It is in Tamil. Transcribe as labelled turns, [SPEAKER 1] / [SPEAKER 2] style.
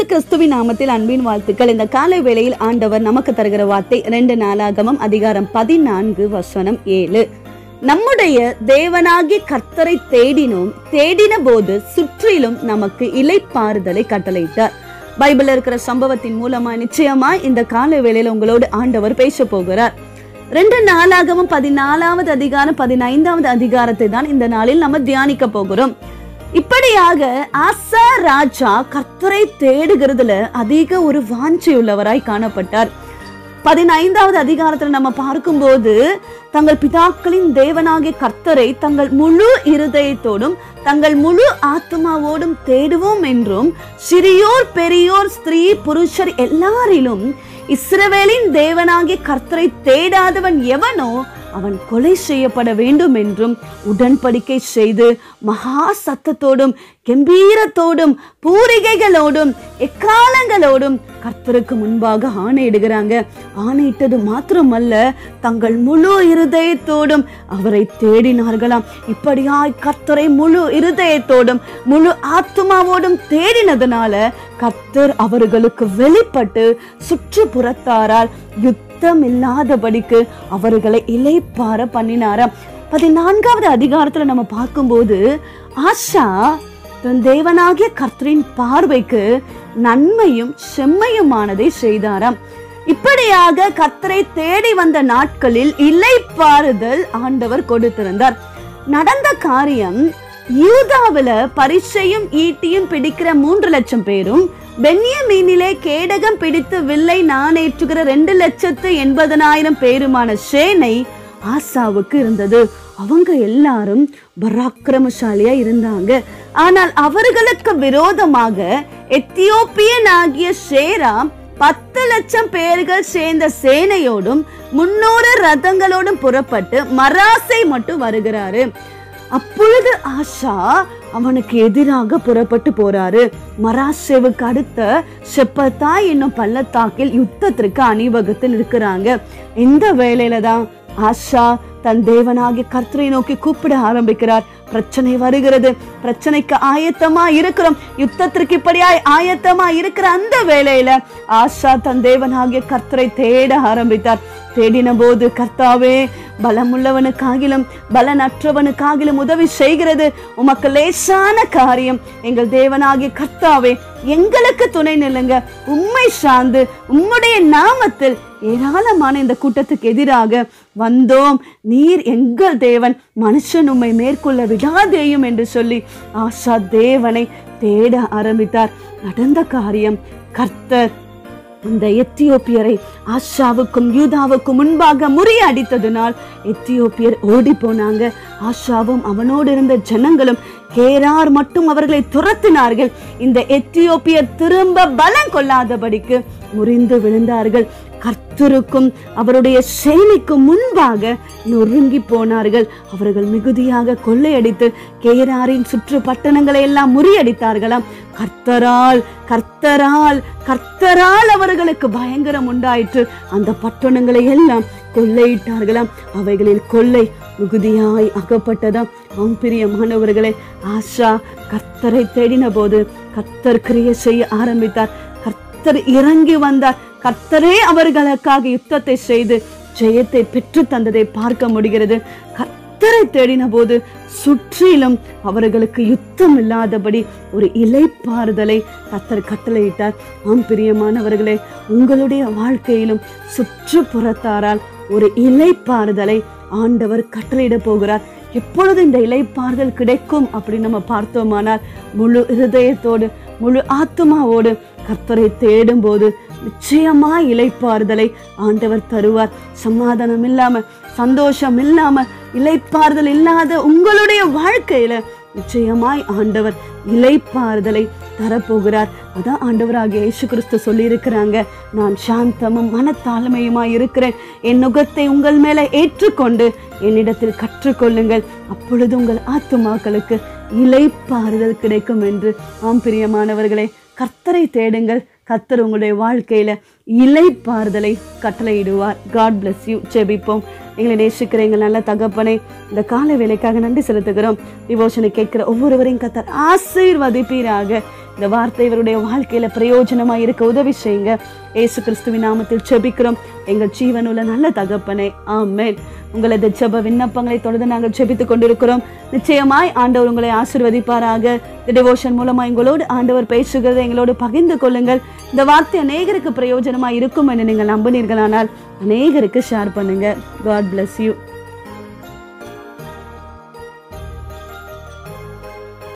[SPEAKER 1] கிறிஸ்துவின் நாமத்தில் அன்பின் வாழ்த்துக்கள் இந்த காலை வேளையில் ஆண்டவர் நமக்கு தருகிற வார்த்தை ரெண்டு நாளாகமம் அதிகாரம் பதினான்கு வசனம் ஏழு நம்முடைய தேவனாகி கர்த்தரை தேடினோம் தேடின போது சுற்றிலும் நமக்கு இலைப்பாறுதலை கட்டளையிட்டார் பைபிள்ல இருக்கிற சம்பவத்தின் மூலமா நிச்சயமா இந்த கால வேளையில உங்களோடு ஆண்டவர் பேச போகிறார் ரெண்டு நாளாகவும் பதினாலாவது அதிகாரம் பதினைந்தாவது அதிகாரத்தை தான் இந்த நாளில் நம்ம தியானிக்க போகிறோம் இப்படியாக ஆசா ராஜா கர்த்தரை தேடுகிறதுல அதிக ஒரு வாஞ்சை உள்ளவராய் காணப்பட்டார் பதினைந்தாவது அதிகாரத்துல நம்ம பார்க்கும்போது தங்கள் பிதாக்களின் தேவனாகிய கர்த்தரை தங்கள் முழு இருதயத்தோடும் தங்கள் முழு ஆத்மாவோடும் தேடுவோம் என்றும் சிறியோர் பெரியோர் ஸ்திரீ புருஷர் எல்லாரிலும் இஸ்ரவேலின் தேவனாகிய கர்த்தரை தேடாதவன் எவனோ அவன் கொலை செய்யப்பட வேண்டும் என்றும் உடன்படிக்கை செய்து மகா சத்தத்தோடும் கம்பீரத்தோடும் பூரிகைகளோடும் எக்காலங்களோடும் கர்த்தருக்கு முன்பாக ஆணையிடுகிறாங்க ஆணையிட்டது மாத்திரமல்ல தங்கள் முழு இருதயத்தோடும் அவரை தேடினார்களாம் இப்படியாய் கர்த்தரை முழு இருதயத்தோடும் முழு ஆத்மாவோடும் தேடினதுனால கர்த்தர் அவர்களுக்கு வெளிப்பட்டு சுற்றுப்புறத்தாரால் யுத்தம் இல்லாதபடிக்கு அவர்களை இலைப்பார பண்ணினாராம் பதினான்காவது அதிகாரத்துல நம்ம பார்க்கும்போது ஆஷா தன் தேவனாகிய கர்த்தரின் பார்வைக்கு நன்மையும் செம்மையுமானதை செய்தாராம் இப்படியாக கர்த்தரை தேடி வந்த நாட்களில் இலைப்பாறுதல் ஆண்டவர் கொடுத்திருந்தார் நடந்த காரியம் யூதாவில பரிசையும் ஈட்டியும் பிடிக்கிற மூன்று லட்சம் பேரும் பென்யமீனிலே கேடகம் பிடித்து வில்லை நாணேற்றுகிற ரெண்டு லட்சத்து எண்பதனாயிரம் பேருமான சேனை ஆசாவுக்கு இருந்தது அவங்க எல்லாரும் பராக்கிரமசாலியா இருந்தாங்க ஆனால் அவர்களுக்கு விரோதமாக எத்தியோப்பியன் ஆகிய ஷேரா பத்து லட்சம் பேர்கள் சேர்ந்த சேனையோடும் முன்னூறு ரதங்களோடும் புறப்பட்டு மராசை மட்டும் வருகிறாரு அப்பொழுது ஆஷா அவனுக்கு எதிராக புறப்பட்டு போறாரு மராசேவுக்கு அடுத்த செப்பத்தா என்னும் பள்ளத்தாக்கில் யுத்தத்திற்கு அணிவகுத்து நிற்கிறாங்க இந்த வேலையில தான் ஆஷா தன் தேவனாகிய கர்த்தரை நோக்கி கூப்பிட ஆரம்பிக்கிறார் பிரச்சனை வருகிறது பிரச்சனைக்கு ஆயத்தமா இருக்கிறோம் யுத்தத்திற்கு இப்படியாய் ஆயத்தமா இருக்கிற அந்த வேளையில ஆஷா தன் தேவனாகிய கர்த்தரை தேட ஆரம்பித்தார் தேடின போது கர்த்தாவே பலமுள்ளவனுக்காகிலும் பலனற்றவனுக்காகிலும் உதவி செய்கிறது உமக்கு லேசான காரியம் எங்கள் தேவனாகிய கர்த்தாவே எங்களுக்கு துணை நில்லுங்க உம்மை சார்ந்து உம்முடைய நாமத்தில் ஏராளமான இந்த கூட்டத்துக்கு எதிராக வந்தோம் நீர் எங்கள் தேவன் மனுஷன் உம்மை மேற்கொள்ள விடாதேயும் என்று சொல்லி ஆஷா தேவனை தேட ஆரம்பித்தார் நடந்த காரியம் கர்த்தர் இந்த எத்தியோப்பியரை ஆஷாவுக்கும் யூதாவுக்கும் முன்பாக முறியடித்ததினால் எத்தியோப்பியர் ஓடி போனாங்க ஆஷாவும் அவனோடு இருந்த ஜனங்களும் கேரார் மட்டும் அவர்களை துரத்தினார்கள் இந்த எத்தியோப்பியர் திரும்ப பலம் கொள்ளாதபடிக்கு முறிந்து விழுந்தார்கள் கர்த்தருக்கும் அவருடைய சேனைக்கும் முன்பாக நொறுங்கி போனார்கள் அவர்கள் மிகுதியாக கொள்ளையடித்து கேராரின் சுற்று பட்டணங்களை எல்லாம் முறியடித்தார்களாம் கர்த்தரால் கர்த்தரால் கர்த்தரால் அவர்களுக்கு பயங்கரம் உண்டாயிற்று அந்த பட்டணங்களை எல்லாம் கொள்ளையிட்டார்களாம் அவைகளில் கொள்ளை மிகுதியாய் அகப்பட்டதாம் ஆம் பிரியமானவர்களே ஆஷா கர்த்தரை தேடின போது கர்த்தர் கிரிய செய்ய ஆரம்பித்தார் கர்த்தர் இறங்கி வந்தார் கர்த்தரே அவர்களுக்காக யுத்தத்தை செய்து ஜெயத்தை பெற்று தந்ததை பார்க்க முடிகிறது கர்த்தரை தேடின போது சுற்றிலும் அவர்களுக்கு யுத்தம் இல்லாதபடி ஒரு இலைப்பாறுதலை கர்த்தர் கட்டளையிட்டார் ஆம் பிரியமானவர்களே உங்களுடைய வாழ்க்கையிலும் சுற்றுப்புறத்தாரால் ஒரு இலைப்பாறுதலை ஆண்டவர் கட்டளையிட போகிறார் எப்பொழுது இந்த இலைப்பாறுதல் கிடைக்கும் அப்படின்னு நம்ம பார்த்தோமானால் முழு இருதயத்தோடு முழு ஆத்மாவோடு கர்த்தரை தேடும் போது நிச்சயமா இலைப்பாறுதலை ஆண்டவர் தருவார் சமாதானம் இல்லாம சந்தோஷம் இல்லாம இலைப்பாறுதல் இல்லாத உங்களுடைய வாழ்க்கையில நிச்சயமாய் ஆண்டவர் இலைப்பாறுதலை தரப்போகிறார் அதான் ஆண்டவராகிய இயேசு கிறிஸ்து சொல்லியிருக்கிறாங்க நான் சாந்தமும் மனத்தாழ்மையுமாய் இருக்கிறேன் என் நுகத்தை உங்கள் மேல ஏற்றுக்கொண்டு என்னிடத்தில் கற்றுக்கொள்ளுங்கள் அப்பொழுது உங்கள் ஆத்துமாக்களுக்கு இலைப்பாறுதல் கிடைக்கும் என்று ஆம் பிரியமானவர்களே கர்த்தரை தேடுங்கள் கர்த்தர் உங்களுடைய வாழ்க்கையில இலைப்பாறுதலை கட்டளையிடுவார் காட் bless யூ ஜெபிப்போம் எங்களை நேசிக்கிற எங்கள் நல்ல தகப்பனை இந்த கால வேலைக்காக நன்றி செலுத்துகிறோம் டிவோஷனை கேட்கிற ஒவ்வொருவரையும் கத்தர் ஆசீர்வதிப்பீராக இந்த வார்த்தை இவருடைய வாழ்க்கையில பிரயோஜனமா இருக்க உதவி செய்யுங்க இயேசு கிறிஸ்துவின் நாமத்தில் ஜெபிக்கிறோம் எங்கள் ஜீவனுள்ள நல்ல தகப்பனே ஆமென் உங்களது ஜெப விண்ணப்பங்களை தொடர்ந்து நாங்கள் ஜெபித்துக் கொண்டிருக்கிறோம் நிச்சயமாய் ஆண்டவர் உங்களை ஆசிர்வதிப்பாராக இந்த டிவோஷன் மூலமா எங்களோடு ஆண்டவர் பேசுகிறதை எங்களோடு பகிர்ந்து கொள்ளுங்கள் இந்த வார்த்தை அநேகருக்கு பிரயோஜனமா இருக்கும் என்று நீங்கள் நம்பினீர்களானால் அநேகருக்கு ஷேர் பண்ணுங்க காட் bless யூ